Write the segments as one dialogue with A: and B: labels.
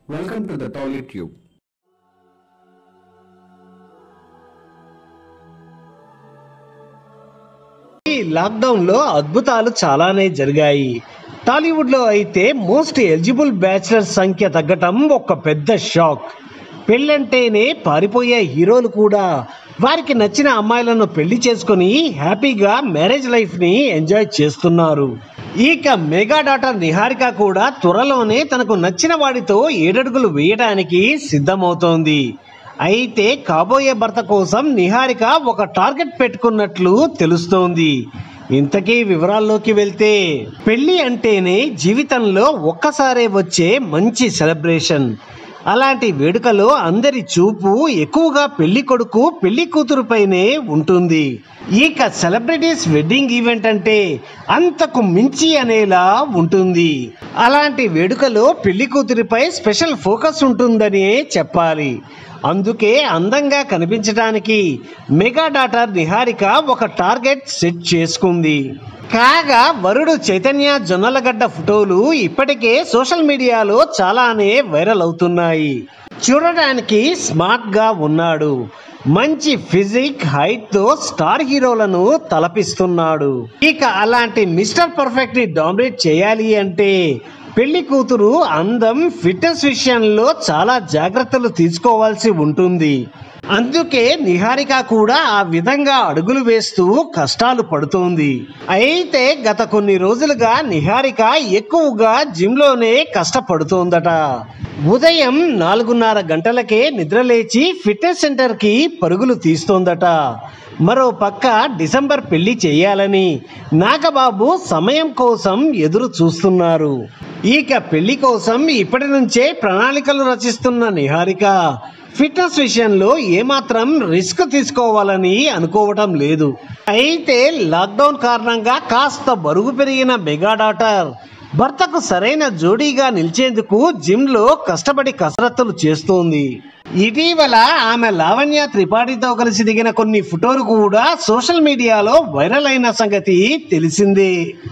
A: Welcome to the Toilet Tube.
B: ఈ lockdown లో అద్భుతాలు చాలానే జరిగాయి టాలీవుడ్ లో అయితే మోస్ట్ ఎలిజిబుల్ బ్యాచిలర్ సంఖ్య తగ్గటం ఒక పెద్ద షాక్ పెళ్ళంటేనే పారిపోయే హీరోలు కూడా వారికి నచ్చిన అమ్మాయిలను పెళ్లి చేసుకొని హ్యాపీగా మ్యారేజ్ లైఫ్ ని ఎంజాయ్ చేస్తున్నారు ఇక మెగా డాటర్ నిహారిక కూడా త్వరలోనే తనకు నచ్చిన వాడితో ఏడడుగులు వేయడానికి సిద్ధమవుతోంది అయితే కాబోయే భర్త కోసం నిహారిక ఒక టార్గెట్ పెట్టుకున్నట్లు తెలుస్తోంది ఇంతకీ వివరాల్లోకి వెళ్తే పెళ్లి అంటేనే జీవితంలో ఒక్కసారే వచ్చే మంచి సెలబ్రేషన్ అలాంటి వేడుకలో అందరి చూపు ఎక్కువగా పెళ్లి కొడుకు పెళ్లి కూతురుపైనే ఉంటుంది ఇక సెలబ్రిటీస్ వెడ్డింగ్ ఈవెంట్ అంటే అంతకు మించి అనేలా ఉంటుంది అలాంటి వేడుకలో పెళ్లి కూతురిపై స్పెషల్ ఫోకస్ ఉంటుందనే చెప్పాలి అందుకే అందంగా కనిపించడానికి మెగా డాటర్ నిహారిక ఒక టార్గెట్ సెట్ చేసుకుంది కాగా వరుడు చైతన్య జొన్నలగడ్డ ఫోటోలు ఇప్పటికే సోషల్ మీడియాలో చాలానే వైరల్ అవుతున్నాయి చూడడానికి స్మార్ట్ గా ఉన్నాడు మంచి ఫిజిక్ హైట్ తో స్టార్ హీరోలను తలపిస్తున్నాడు ఇక అలాంటి మిస్టర్ పర్ఫెక్ట్ ని డామినేట్ చేయాలి అంటే పెళ్లి కూతురు అందం ఫిట్నెస్ విషయంలో చాలా జాగ్రత్తలు తీసుకోవాల్సి ఉంటుంది అందుకే నిహారిక కూడా ఆ విధంగా అడుగులు వేస్తూ కష్టాలు పడుతోంది అయితే గత కొన్ని రోజులుగా నిహారిక ఎక్కువగా జిమ్ లోనే కష్టపడుతోందట ఉదయం నాలుగున్నర గంటలకే నిద్రలేచి ఫిట్నెస్ సెంటర్ కి పరుగులు తీస్తోందట మరో పక్క డిసెంబర్ పెళ్లి చేయాలని నాగబాబు సమయం కోసం ఎదురు చూస్తున్నారు ఇక పెళ్లి కోసం ఇప్పటి నుంచే ప్రణాళికలు రచిస్తున్న నిహారిక ఫిట్నెస్ విషయంలో ఏమాత్రం రిస్క్ తీసుకోవాలని అనుకోవటం లేదు అయితే లాక్డౌన్ కారణంగా కాస్త బరువు పెరిగిన మెగా డాటర్ భర్తకు సరైన జోడీగా నిలిచేందుకు జిమ్ లో కష్టపడి కసరత్తులు చేస్తోంది ఇటీవల ఆమె లావణ్య త్రిపాఠితో కలిసి దిగిన కొన్ని ఫోటోలు కూడా సోషల్ మీడియాలో వైరల్ అయిన సంగతి తెలిసిందే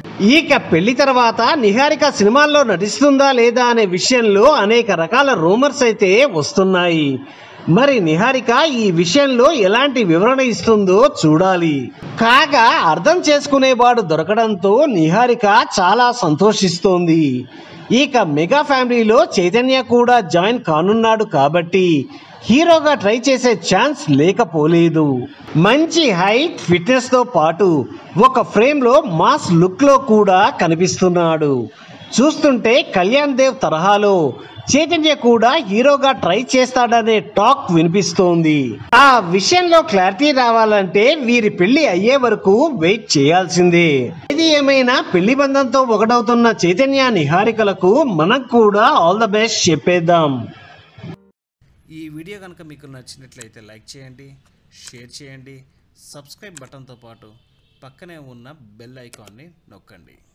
B: ఇక పెళ్లి తర్వాత నిహారిక సినిమాల్లో నటిస్తుందా లేదా అనే విషయంలో అనేక రకాల రూమర్స్ అయితే వస్తున్నాయి మరి నిహారిక ఈ విషయంలో ఎలాంటి వివరణ ఇస్తుందో చూడాలి కాగా అర్థం చేసుకునేవాడు దొరకడంతో నిహారిక చాలా సంతోషిస్తోంది ఇక మెగా ఫ్యామిలీలో చైతన్య కూడా జాయిన్ కానున్నాడు కాబట్టి హీరోగా ట్రై చేసే ఛాన్స్ లేకపోలేదు మంచి హైట్ ఫిట్నెస్ తో పాటు ఒక ఫ్రేమ్ లో మాస్ లుక్ లో కూడా కనిపిస్తున్నాడు చూస్తుంటే కళ్యాణ్ దేవ్ తరహాలో చైతన్య కూడా హీరోగా ట్రై చేస్తాడనే టాక్ వినిపిస్తోంది ఆ విషయంలో క్లారిటీ రావాలంటే వీరి పెళ్లి అయ్యే వరకు వెయిట్ చేయాల్సిందే ఇది ఏమైనా పెళ్లి బంధంతో ఒకటవుతున్న చైతన్య నిహారికలకు మనం కూడా ఆల్ ద బెస్ట్ చెప్పేద్దాం
C: ఈ వీడియో కనుక మీకు నచ్చినట్లయితే లైక్ చేయండి షేర్ చేయండి సబ్స్క్రైబ్ బటన్తో పాటు పక్కనే ఉన్న బెల్ ఐకాన్ని నొక్కండి